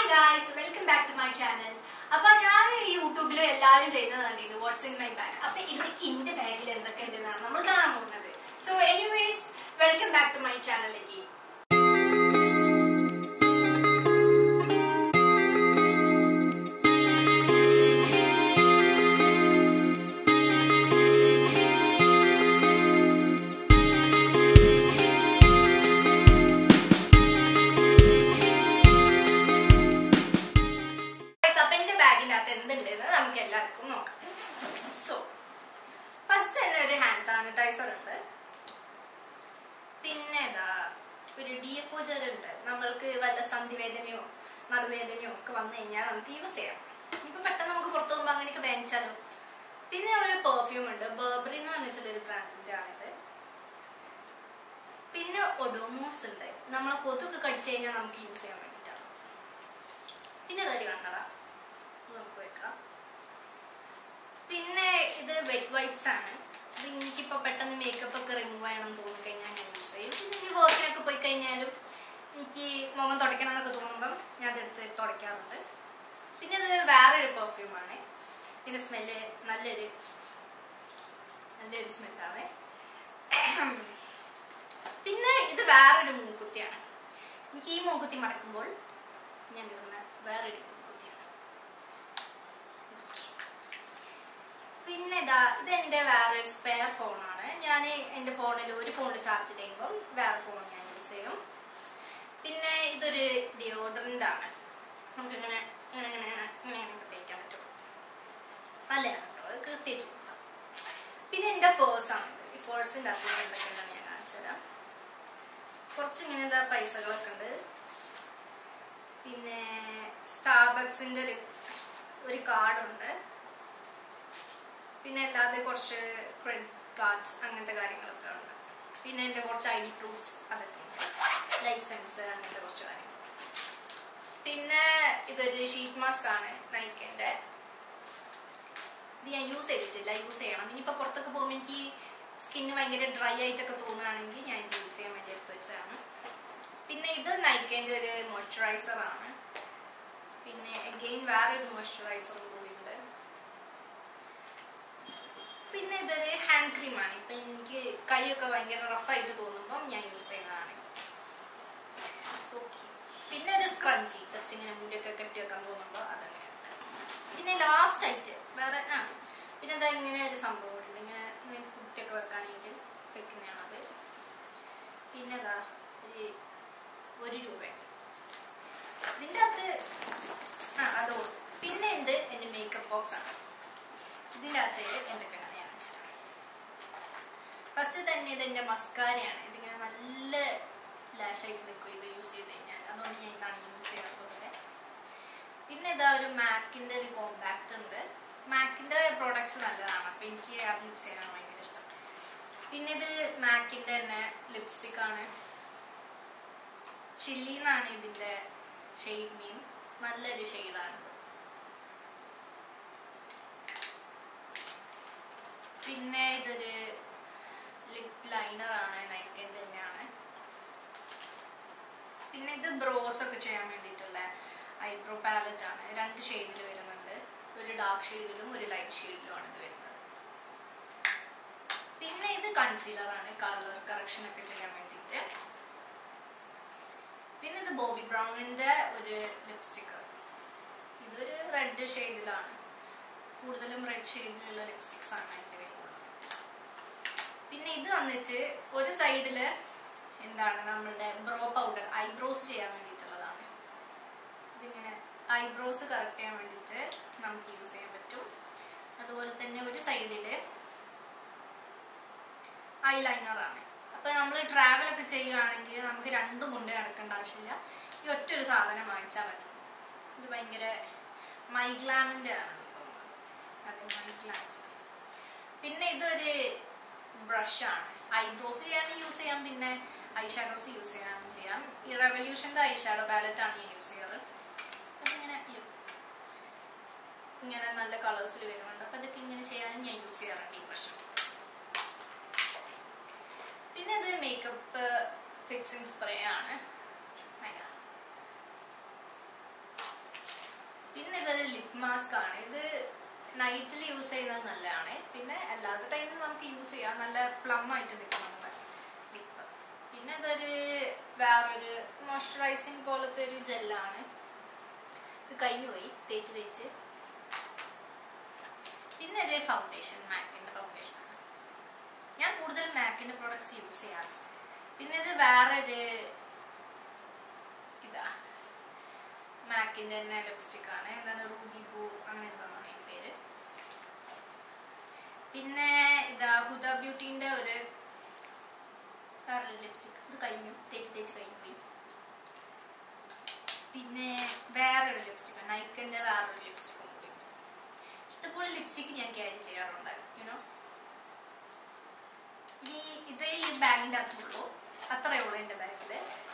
Guys welcome back to my channel അപ്പൊ ഞാൻ ഈ യൂട്യൂബിൽ എല്ലാവരും ചെയ്യുന്നത് കണ്ടിരുന്നു വാട്സ് ഇൻ മൈ ബാഗ് അപ്പൊ ഇന്ന് ഇന്റെ ബാഗിൽ എന്തൊക്കെ ഉണ്ടെന്നാണ് നമ്മൾ കാണാൻ പോകുന്നത് so anyways welcome back to my ചാനലിലേക്ക് അപ്പൊ എന്റെ ബാഗിന്റെ അകത്ത് എന്തുണ്ടെന്ന് നമുക്ക് എല്ലാവർക്കും നോക്കാം സോ ഫസ്റ്റ് തന്നെ ഒരു ഹാൻഡ് സാനിറ്റൈസർ ഉണ്ട് പിന്നെ ഇതാ ഒരു ഡി എഫ് ഒ ജെൽ ഉണ്ട് നമ്മൾക്ക് വല്ല സന്ധിവേദനയോ നടുവേദനയോ ഒക്കെ വന്നു കഴിഞ്ഞാൽ നമുക്ക് യൂസ് ചെയ്യാം ഇപ്പൊ പെട്ടെന്ന് നമുക്ക് പുറത്തു പോകുമ്പോൾ അങ്ങനെയൊക്കെ വേനിച്ചാലോ പിന്നെ ഒരു പെർഫ്യൂം ഉണ്ട് ബർബറി എന്ന് പറഞ്ഞിട്ടുള്ള ഒരു ബ്രാൻഡിന്റെ ആണിത് പിന്നെ ഒഡോമോസ് ഉണ്ട് നമ്മളെ കൊതുക് കടിച്ചു കഴിഞ്ഞാൽ നമുക്ക് യൂസ് ചെയ്യാൻ വേണ്ടിയിട്ടാണ് പിന്നെ തരി കണ്ണട ഇത് നമുക്ക് വെക്കാം പിന്നെ ഇത് വെറ്റ് വൈപ്സ് ആണ് ഇത് എനിക്കിപ്പോ പെട്ടെന്ന് മേക്കപ്പ് ഒക്കെ റിമൂവ് ചെയ്യണം തോന്നി കഴിഞ്ഞാൽ ഞാൻ യൂസ് ചെയ്യും പിന്നെ ഇനി വർക്കിനൊക്കെ പോയി കഴിഞ്ഞാലും എനിക്ക് മുഖം തുടയ്ക്കണം എന്നൊക്കെ തോന്നുമ്പം ഞാൻ അതെടുത്ത് തുടയ്ക്കാറുണ്ട് പിന്നെ ഇത് വേറൊരു പെർഫ്യൂമാണ് ഇതിന്റെ സ്മെല്ല് നല്ലൊരു നല്ലൊരു സ്മെല്ലാണ് പിന്നെ ഇത് വേറൊരു മൂക്കുത്തിയാണ് എനിക്ക് ഈ മൂക്കുത്തി മടക്കുമ്പോൾ ഞാൻ ഇടുന്ന വേറൊരു മൂക്കുത്തിയാണ് പിന്നെ ഇതാ ഇത് എൻ്റെ വേറെ സ്പെയർ ഫോണാണ് ഞാൻ എൻ്റെ ഫോണിൽ ഒരു ഫോണിൽ ചാർജ് ചെയ്യുമ്പോൾ വേറെ ഫോൺ ഞാൻ യൂസ് ചെയ്യും പിന്നെ ഇതൊരു ഡിയോഡറൻ്റ് ആണ് നമുക്കിങ്ങനെ ഇങ്ങനെ ഇങ്ങനെ ഇങ്ങനെ ഇങ്ങനെ ഇങ്ങനെ തേക്കാൻ പറ്റും നല്ലതാണ് കേട്ടോ അത് കൃത്യം കൊടുക്കാം പിന്നെ എൻ്റെ പേഴ്സാണ് ഈ പേഴ്സിൻ്റെ അകത്ത് എന്തൊക്കെയാണ് ഞാൻ കാണിച്ചു തരാം കുറച്ചിങ്ങനെ എന്താ പൈസകളൊക്കെ ഉണ്ട് പിന്നെ സ്റ്റാർബക്സിന്റെ ഒരു ഒരു കാർഡുണ്ട് പിന്നെ അല്ലാതെ കുറച്ച് ക്രെഡിറ്റ് കാർഡ്സ് അങ്ങനത്തെ കാര്യങ്ങളൊക്കെ ഉണ്ട് പിന്നെ എൻ്റെ കുറച്ച് ഐ ഡി പ്രൂഫ്സ് അതൊക്കെ ഉണ്ട് ലൈസൻസ് അങ്ങനത്തെ കുറച്ച് കാര്യങ്ങൾ പിന്നെ ഇതൊരു ഷീറ്റ് മാസ്ക് ആണ് നൈക്കിൻ്റെ ഇത് ഞാൻ യൂസ് ചെയ്തിട്ടില്ല യൂസ് ചെയ്യണം ഇനിയിപ്പോൾ പുറത്തൊക്കെ പോകുമ്പോൾ എനിക്ക് സ്കിന്ന് ഭയങ്കര ഡ്രൈ ആയിട്ടൊക്കെ തോന്നുകയാണെങ്കിൽ ഞാൻ ഇത് യൂസ് ചെയ്യാൻ വേണ്ടി എടുത്ത് വെച്ചതാണ് പിന്നെ ഇത് നൈക്കേൻ്റെ ഒരു മോയ്സ്ചറൈസർ ആണ് പിന്നെ അഗെയിൻ വേറെ ഒരു മോയ്സ്ചറൈസറും കൂടി ഉണ്ട് പിന്നെ ഇതൊരു ഹാൻഡ് ക്രീമാണ് ഇപ്പൊ എനിക്ക് കൈയൊക്കെ ഭയങ്കര റഫായിട്ട് തോന്നുമ്പോൾ ഞാൻ യൂസ് ചെയ്യുന്നതാണ് ഓക്കെ പിന്നെ ഒരു സ്ക്രഞ്ചി ജസ്റ്റ് ഇങ്ങനെ മുടിയൊക്കെ കെട്ടി വെക്കാൻ തോന്നുമ്പോൾ അതങ്ങനെ പിന്നെ ലാസ്റ്റ് ആയിട്ട് വേറെ ആ പിന്നെ എന്താ ഇങ്ങനെ ഒരു സംഭവം ഉണ്ട് ഇങ്ങനെ ഇങ്ങനെ കുത്തിയൊക്കെ വെക്കാണെങ്കിൽ വെക്കുന്നതാണത് പിന്നെ ഇതാ ഒരു ഒരു രൂപയുണ്ട് ഇതിൻ്റെ അകത്ത് ആ അതോ പിന്നെ എന്ത് എൻ്റെ മേക്കപ്പ് ബോക്സ് ആണ് ഇതിൻ്റെ അകത്ത് എന്തൊക്കെയാണ് ഞാൻ വെച്ചിട്ടാണ് ഫസ്റ്റ് തന്നെ ഇത് എൻ്റെ മസ്കാരയാണ് ഇതിങ്ങനെ നല്ല ലാഷായിട്ട് നിൽക്കും ഇത് യൂസ് ചെയ്ത് കഴിഞ്ഞാൽ അതുകൊണ്ട് ഞാൻ ഇതാണ് യൂസ് ചെയ്യാറ് പൊതുവെ പിന്നെ ഇതാ ഒരു മാക്കിൻ്റെ ഒരു കോമ്പാക്റ്റ് ഉണ്ട് മാക്കിൻ്റെ പ്രോഡക്ട്സ് നല്ലതാണ് അപ്പം എനിക്ക് അത് യൂസ് ചെയ്യാനാണ് ഭയങ്കര ഇഷ്ടം പിന്നെ ഇത് മാക്കിൻ്റെ തന്നെ ലിപ്സ്റ്റിക് ആണ് ചില്ലി എന്നാണ് ഇതിൻ്റെ ഷെയ്ഡ് മീൻ നല്ലൊരു ഷെയ്ഡാണിത് പിന്നെ ഇതൊരു ലിപ് ലൈനർ ആണ് നൈക്കിൻ്റെ തന്നെയാണ് പിന്നെ ഇത് ബ്രോസ് ഒക്കെ ചെയ്യാൻ വേണ്ടിയിട്ടുള്ള ഐബ്രോ പാലറ്റ് ആണ് രണ്ട് ഷെയ്ഡിൽ വരുന്നുണ്ട് ഒരു ഡാർക്ക് ഷെയ്ഡിലും ഒരു ലൈറ്റ് ഷെയ്ഡിലുമാണ് ഇത് വരുന്നത് പിന്നെ ഇത് കൺസീലർ ആണ് കളർ കറക്ഷൻ ഒക്കെ ചെയ്യാൻ വേണ്ടിയിട്ട് പിന്നെ ഇത് ബോബി ബ്രൗണിന്റെ ഒരു ലിപ്സ്റ്റിക് ഇതൊരു റെഡ് ഷെയ്ഡിലാണ് കൂടുതലും റെഡ് ഷെയ്ഡിലുള്ള ലിപ്സ്റ്റിക്സ് ആണ് എൻ്റെ കയ്യിലുള്ളത് പിന്നെ ഇത് വന്നിട്ട് ഒരു സൈഡില് എന്താണ് നമ്മളുടെ ബ്രോ പൗഡർ ഐബ്രോസ് ചെയ്യാൻ വേണ്ടിയിട്ടുള്ളതാണ് ഇതിങ്ങനെ ഐബ്രോസ് കറക്റ്റ് ചെയ്യാൻ വേണ്ടിയിട്ട് നമുക്ക് യൂസ് ചെയ്യാൻ പറ്റും അതുപോലെ തന്നെ ഒരു സൈഡില് ഐലൈനർ ആണ് അപ്പൊ നമ്മൾ ട്രാവൽ ഒക്കെ ചെയ്യുകയാണെങ്കിൽ നമുക്ക് രണ്ടും കൊണ്ട് നടക്കേണ്ട ആവശ്യമില്ല ഈ ഒറ്റ ഒരു സാധനം വാങ്ങിച്ചാൽ മതി ഇത് ഭയങ്കര മൈഗ്ലാമിന്റെ ആണ് അതെ മൈഗ്ലാം പിന്നെ ഇതൊരു ബ്രഷാണ് ഐബ്രോസ് ചെയ്യാൻ യൂസ് ചെയ്യാം പിന്നെ ഐ ഷാഡോസ് യൂസ് ചെയ്യാനും ചെയ്യാം ഈ റെവല്യൂഷന്റെ ഐ ഷാഡോ പാലറ്റ് ആണ് ഞാൻ യൂസ് ചെയ്യാറ് അതിങ്ങനെ ഇങ്ങനെ നല്ല കളേഴ്സിൽ വരുന്നുണ്ട് അപ്പൊ ഇതൊക്കെ ഇങ്ങനെ ചെയ്യാനും ഞാൻ യൂസ് ചെയ്യാറുണ്ട് ഈ ബ്രഷ് പിന്നെ ഇത് മേക്കപ്പ് ഫിക്സിങ് സ്പ്രേ ആണ് അയ്യ. ലിപ് മാസ്ക് ആണ് ഇത് നൈറ്റിൽ യൂസ് ചെയ്യുന്നത് നല്ലതാണ് പിന്നെ അല്ലാത്ത ടൈമിൽ നമുക്ക് യൂസ് ചെയ്യാം നല്ല പ്ലം ആയിട്ട് നിൽക്കും നമ്മുടെ ലിപ്പ് പിന്നെ ഇതൊരു വേറൊരു മോയ്സ്ചറൈസിങ് പോലത്തെ ഒരു ജെല്ലാണ് ഇത് കഴിഞ്ഞു പോയി തേച്ച് തേച്ച് പിന്നെ ഒരു ഫൗണ്ടേഷൻ മാക്കിൻ്റെ ഫൗണ്ടേഷൻ ആണ് ഞാൻ കൂടുതൽ മാക്കിൻ്റെ പ്രോഡക്ട്സ് യൂസ് ചെയ്യാറ് പിന്നെ ഇത് വേറൊരു ഇതാ മാക്കിൻ്റെ തന്നെ ലിപ്സ്റ്റിക് ആണ് എന്താണ് റൂബി ബൂ അങ്ങനെ എന്താണെന്നാണ് ഈ പേര് പിന്നെ ഇതാ ഹുദ ബ്യൂട്ടീൻ്റെ ഒരു വേറൊരു ലിപ്സ്റ്റിക് ഇത് കഴിഞ്ഞു തേച്ച് തേച്ച് കഴിഞ്ഞു പോയി പിന്നെ വേറൊരു ലിപ്സ്റ്റിക് നൈക്കിൻ്റെ വേറൊരു ലിപ്സ്റ്റിക് കൂടി ഇഷ്ടംപോലെ ലിപ്സ്റ്റിക് ഞാൻ ക്യാരി ചെയ്യാറുണ്ട് യുനോ ഈ ഇതേ ഈ ബാഗിൻ്റെ അകത്തുള്ളൂ അത്രയേ ഉള്ളൂ എൻ്റെ ബാഗിൽ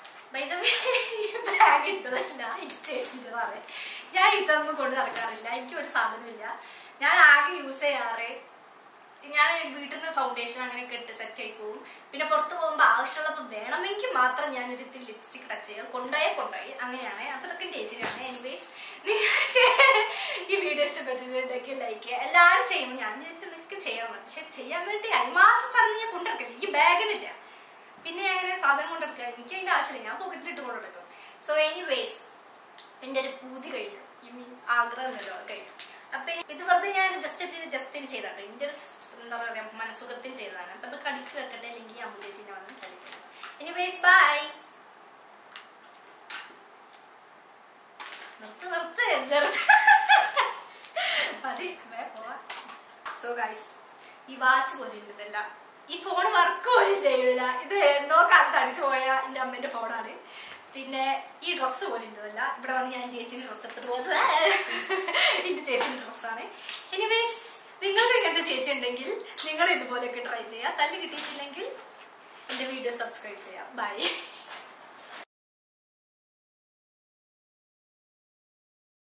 ബാഗ് ഇട്ടതല്ല ഇട്ടേച്ചിട്ടതാണ് ഞാൻ ഇതൊന്നും കൊണ്ട് നടക്കാറില്ല എനിക്ക് ഒരു സാധനമില്ല ഞാൻ ആകെ യൂസ് ചെയ്യാറ് ഞാൻ വീട്ടിൽ നിന്ന് ഫൗണ്ടേഷൻ അങ്ങനെയൊക്കെ ഇട്ട് സെറ്റ് ആയി പോകും പിന്നെ പുറത്ത് പോകുമ്പോൾ ആവശ്യമുള്ളപ്പോൾ വേണമെങ്കിൽ മാത്രം ഞാൻ ഒരു ഇത്തിരി ലിപ്സ്റ്റിക് ടച്ച് ചെയ്യും കൊണ്ടുപോയേ കൊണ്ടുപോയി അങ്ങനെയാണ് അപ്പോൾ ഇതൊക്കെ എൻ്റെ ഏജിനാണ് എനിവേസ് നിങ്ങൾക്ക് ഈ വീഡിയോ ഇഷ്ടപ്പെട്ടിട്ടുണ്ടെങ്കിൽ ലൈക്ക് ചെയ്യുക എല്ലാവരും ചെയ്യും ഞാൻ വിചാരിച്ചു നിങ്ങൾക്ക് ചെയ്യണം പക്ഷെ ചെയ്യാൻ വേണ്ടി അതിന് മാത്രം സാധനം ഞാൻ കൊണ്ടെടുക്കില്ല എനിക്ക് ബാഗിനില്ല പിന്നെ ഞാൻ അങ്ങനെ സാധനം കൊണ്ടെടുക്കുക എനിക്ക് അതിൻ്റെ ആവശ്യമില്ല ഞാൻ പോക്കറ്റിലിട്ട് കൊണ്ടെടുക്കും സോ എനിവേസ് എൻ്റെ ഒരു പൂതി കഴിഞ്ഞു യു മീൻ ആഗ്രഹം ഉണ്ടല്ലോ അത് കഴിഞ്ഞു അപ്പൊ ഇത് വെറുതെ ഞാൻ ജസ്റ്റ് ജസ്റ്റിന് ചെയ്താട്ടോ എൻ്റെ ഒരു സ് എന്താ പറയാ മനസുഖത്തിന് ചെയ്തതാണ് അപ്പൊ ഇത് കടിക്ക് വെക്കട്ടെ അല്ലെങ്കിൽ അമ്മ ചേച്ചിനെ വന്ന് കടിക്കണം എനിവേസ് ബൈ നിർത്ത് നിർത്ത് ചെറുത്ത് മതി വേ പോവാ സോ ഗൈസ് ഈ വാച്ച് പോലെ ഉണ്ട് ഇതെല്ലാം ഈ ഫോൺ വർക്ക് പോലും ചെയ്യൂല ഇത് എന്തോ കാലത്ത് അടിച്ചു പോയ എൻ്റെ അമ്മേൻ്റെ ഫോണാണ് പിന്നെ ഈ ഡ്രസ്സ് പോലെ ഉണ്ടതല്ല ഇവിടെ വന്ന് ഞാൻ ചേച്ചിൻ്റെ ഡ്രസ്സ് എടുത്തിട്ട് പോകുന്നത് എൻ്റെ ചേച്ചിൻ്റെ ഡ്രസ്സാണ് എനിവേസ് നിങ്ങൾക്ക് ഇങ്ങനത്തെ ചേച്ചി ഉണ്ടെങ്കിൽ നിങ്ങൾ ഇതുപോലെയൊക്കെ ട്രൈ ചെയ്യുക തല്ല് കിട്ടിയിട്ടില്ലെങ്കിൽ എൻ്റെ വീഡിയോ സബ്സ്ക്രൈബ് ചെയ്യാം ബൈ